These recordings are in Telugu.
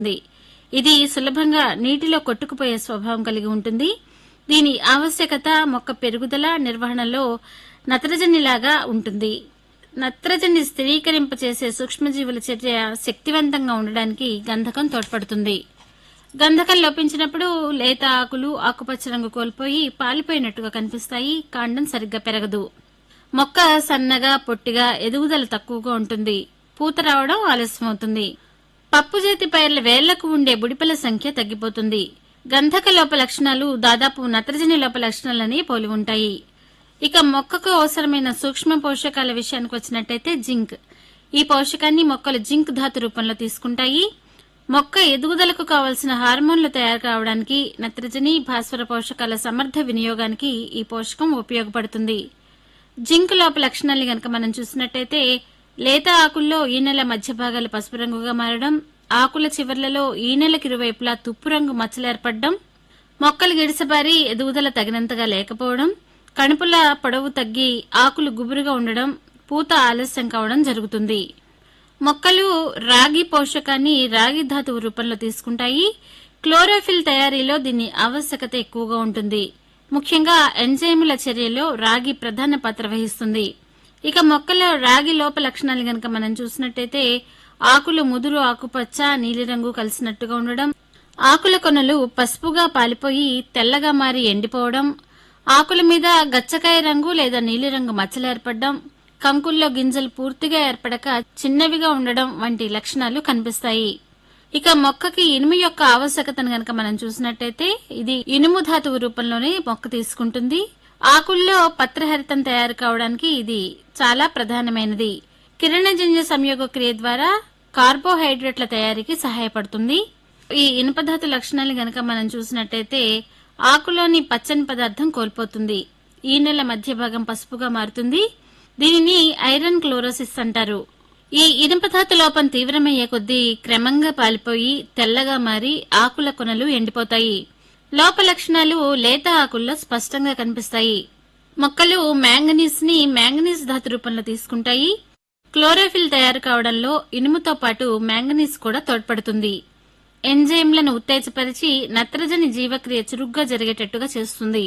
ఉంది ఇది సులభంగా నీటిలో కొట్టుకుపోయే స్వభావం కలిగి ఉంటుంది దీని ఆవశ్యకత మొక్క పెరుగుదల నిర్వహణలో నత్రజనిలాగా ఉంటుంది నత్రజని స్థిరీకరింపచేసే సూక్ష్మజీవుల చర్య శక్తివంతంగా ఉండడానికి గంధకం తోడ్పడుతుంది గంధకం లోపించినప్పుడు లేత ఆకులు ఆకుపచ్చ రంగు కోల్పోయి పాలిపోయినట్టుగా కనిపిస్తాయి కాండం సరిగ్గా పెరగదు మొక్క సన్నగా పొట్టిగా ఎదుగుదల తక్కువగా ఉంటుంది పూత రావడం ఆలస్యమవుతుంది పప్పు చేతి పైర్ల వేళ్లకు ఉండే బుడిపల సంఖ్య తగ్గిపోతుంది గంధక లోప లక్షణాలు దాదాపు నత్రజని లోప లక్షణాలని పోలి ఉంటాయి ఇక మొక్కకు అవసరమైన సూక్ష్మ పోషకాల విషయానికి వచ్చినట్టయితే జింక్ ఈ పోషకాన్ని మొక్కలు జింక్ ధాతు రూపంలో తీసుకుంటాయి మొక్క ఎదుగుదలకు కావలసిన హార్మోన్లు తయారు కావడానికి నత్రజని భాస్వర పోషకాల సమర్థ వినియోగానికి ఈ పోషకం ఉపయోగపడుతుంది జింక్ లోప లక్షణాన్ని గనక మనం చూసినట్టయితే లేత ఆకుల్లో ఈనెల మధ్య భాగాలు పసుపు రంగుగా మారడం ఆకుల చివర్లలో ఈనెలకు ఇరువైపులా తుప్పు రంగు మచ్చలు ఏర్పడడం మొక్కలు గిడిసబారి ఎదుగుదల తగినంతగా లేకపోవడం కణుపుల పొడవు తగ్గి ఆకులు గుబురుగా ఉండడం పూత ఆలస్యం కావడం జరుగుతుంది మొక్కలు రాగి పోషకాన్ని రాగి ధాతువు రూపంలో తీసుకుంటాయి క్లోరోఫిల్ తయారీలో దీని ఆవశ్యకత ఎక్కువగా ఉంటుంది ముఖ్యంగా ఎంజైముల చర్యలో రాగి ప్రధాన పాత్ర వహిస్తుంది ఇక మొక్కలో రాగి లోప లక్షణాలు గనక మనం చూసినట్టయితే ఆకులు ముదురు ఆకుపచ్చ నీలిరంగు కలిసినట్టుగా ఉండడం ఆకుల కొనలు పసుపుగా పాలిపోయి తెల్లగా మారి ఎండిపోవడం ఆకుల మీద గచ్చకాయ రంగు లేదా నీలిరంగు మచ్చలు ఏర్పడడం కంకుల్లో గింజలు పూర్తిగా ఏర్పడక చిన్నవిగా ఉండడం వంటి లక్షణాలు కనిపిస్తాయి ఇక మొక్కకి ఇనుము యొక్క ఆవశ్యకతను గనక మనం చూసినట్టయితే ఇది ఇనుము ధాతువు రూపంలోనే మొక్క తీసుకుంటుంది ఆకుల్లో పత్రహరితం తయారు కావడానికి ఇది చాలా ప్రధానమైనది కిరణజన్య సంయోగ క్రియ ద్వారా కార్బోహైడ్రేట్ల తయారీకి సహాయపడుతుంది ఈ ఇనుపధాతు లక్షణాలు గనక మనం చూసినట్టయితే ఆకులోని పచ్చని పదార్థం కోల్పోతుంది ఈ నెల మధ్య భాగం పసుపుగా మారుతుంది దీనిని ఐరన్ క్లోరోసిస్ అంటారు ఈ ఇనుపధాతు లోపం తీవ్రమయ్యే కొద్దీ క్రమంగా పాలిపోయి తెల్లగా మారి ఆకుల కొనలు ఎండిపోతాయి లోప లక్షణాలు లేత ఆకుల్లో స్పష్టంగా కనిపిస్తాయి మొక్కలు మ్యాంగనీస్ ని మ్యాంగనీస్ ధాతు రూపంలో తీసుకుంటాయి క్లోరోఫిల్ తయారు కావడంలో ఇనుముతో పాటు మ్యాంగనీస్ కూడా తోడ్పడుతుంది ఎంజైమ్లను ఉత్తేజపరిచి నత్రజని జీవక్రియ చురుగ్గా జరిగేటట్టుగా చేస్తుంది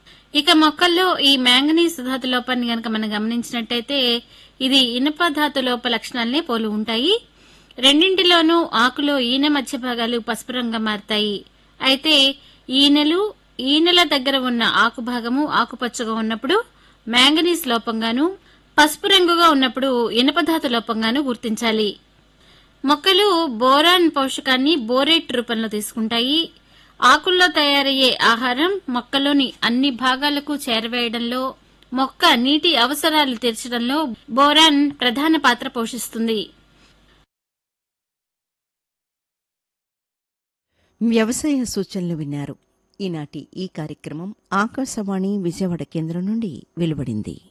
ఇక మొక్కల్లో ఈ మ్యాంగనీస్ ధాతు లోపాన్ని గనక మనం గమనించినట్టయితే ఇది ఇనుప ధాతు లోప లక్షణాలనే పోలి ఉంటాయి రెండింటిలోనూ ఆకులో ఈనె మధ్య భాగాలు పసుపు రంగుగా మారతాయి అయితే ఈనెలు ఈనెల దగ్గర ఉన్న ఆకు భాగము ఆకుపచ్చగా ఉన్నప్పుడు మ్యాంగనీస్ లోపంగాను పసుపు రంగుగా ఉన్నప్పుడు ఇనుపధాతు లోపంగాను గుర్తించాలి మొక్కలు బోరాన్ పోషకాన్ని బోరేట్ రూపంలో తీసుకుంటాయి ఆకుల్లో తయారయ్యే ఆహారం మొక్కలోని అన్ని భాగాలకు చేరవేయడంలో మొక్క నీటి అవసరాలు తీర్చడంలో బోరాన్ ప్రధాన పాత్ర పోషిస్తుంది వ్యవసాయ సూచనలు విన్నారు ఈనాటి ఈ కార్యక్రమం ఆకాశవాణి విజయవాడ కేంద్రం నుండి వెలువడింది